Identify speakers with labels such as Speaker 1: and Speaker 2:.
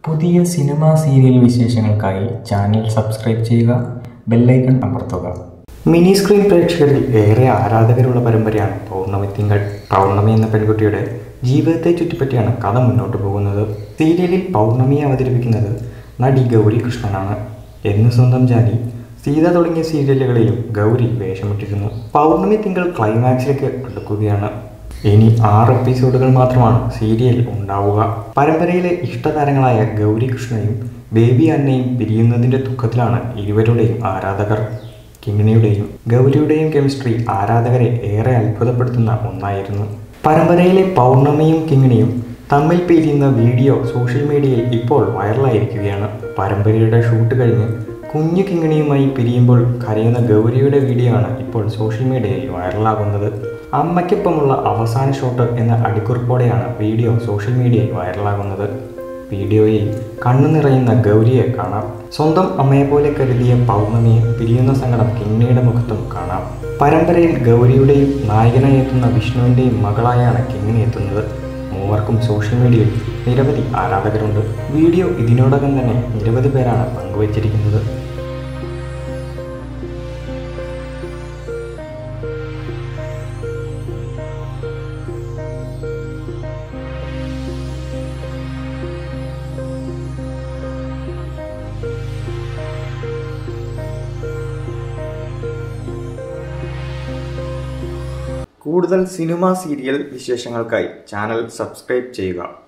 Speaker 1: പുതിയ cinema serial വിശേഷങ്ങൾക്കായി channel subscribe ചെയ്യുക ബെല്ലൈക്കൺ അമർത്തുക
Speaker 2: മിനി സ്ക്രീൻ പ്രേക്ഷകരിൽ ഏറെ ആരാധകരുള്ള പരമ്പരയാണ് പൗർണമി തിങ്കൾ പൗർണമി എന്ന പെൺകുട്ടിയുടെ ജീവിതത്തെ ചുറ്റിപ്പറ്റിയാണ് കഥ മുന്നോട്ട് പോകുന്നത് സീരിയലിൽ പൗർണമിയെ അവതരിപ്പിക്കുന്നത് നടി ഗൗരി കൃഷ്ണനാണ് എന്ന് സ്വന്തം ജാനി സീത തുടങ്ങിയ സീരിയലുകളിലും ഗൗരി വേഷമിട്ടിരുന്നു പൗർണമി തിങ്കൾ ക്ലൈമാക്സിലേക്ക് അടുക്കുകയാണ് ഇനി ആറ് എപ്പിസോഡുകൾ മാത്രമാണ് സീരിയൽ ഉണ്ടാവുക പരമ്പരയിലെ ഇഷ്ടതാരങ്ങളായ ഗൗരി കൃഷ്ണയും ബേബി അന്നയും പിരിയുന്നതിന്റെ ദുഃഖത്തിലാണ് ഇരുവരുടെയും ആരാധകർ കിങ്ങിണിയുടെയും ഗൗരിയുടെയും കെമിസ്ട്രി ആരാധകരെ ഏറെ അത്ഭുതപ്പെടുത്തുന്ന ഒന്നായിരുന്നു പരമ്പരയിലെ പൗർണമിയും കിങ്ങിണിയും തമ്മിൽ പിരിയുന്ന വീഡിയോ സോഷ്യൽ മീഡിയയിൽ ഇപ്പോൾ വൈറലായിരിക്കുകയാണ് പരമ്പരയുടെ ഷൂട്ട് കഴിഞ്ഞ് കുഞ്ഞു കിങ്ങിണിയുമായി പിരിയുമ്പോൾ കരയുന്ന ഗൗരിയുടെ വീഡിയോ ആണ് ഇപ്പോൾ സോഷ്യൽ മീഡിയയിൽ വൈറലാകുന്നത് അമ്മയ്ക്കൊപ്പമുള്ള അവസാന ഷോട്ട് എന്ന അടിക്കുറിപ്പോടെയാണ് വീഡിയോ സോഷ്യൽ മീഡിയയിൽ വൈറലാകുന്നത് വീഡിയോയിൽ കണ്ണു നിറയുന്ന ഗൗരിയെ കാണാം സ്വന്തം അമ്മയെപ്പോലെ കരുതിയ പൗർണമിയെ പിരിയുന്ന സങ്കടം കിങ്ങിണിയുടെ മുഖത്തും കാണാം പരമ്പരയിൽ ഗൗരിയുടെയും നായകനായി എത്തുന്ന വിഷ്ണുവിൻ്റെയും മകളായാണ് കിങ്ങിണി എത്തുന്നത് മൂവർക്കും സോഷ്യൽ മീഡിയയിൽ നിരവധി ആരാധകരുണ്ട് വീഡിയോ ഇതിനോടകം തന്നെ നിരവധി പേരാണ് പങ്കുവച്ചിരിക്കുന്നത്
Speaker 3: കൂടുതൽ സിനിമ സീരിയൽ വിശേഷങ്ങൾക്കായി ചാനൽ സബ്സ്ക്രൈബ് ചെയ്യുക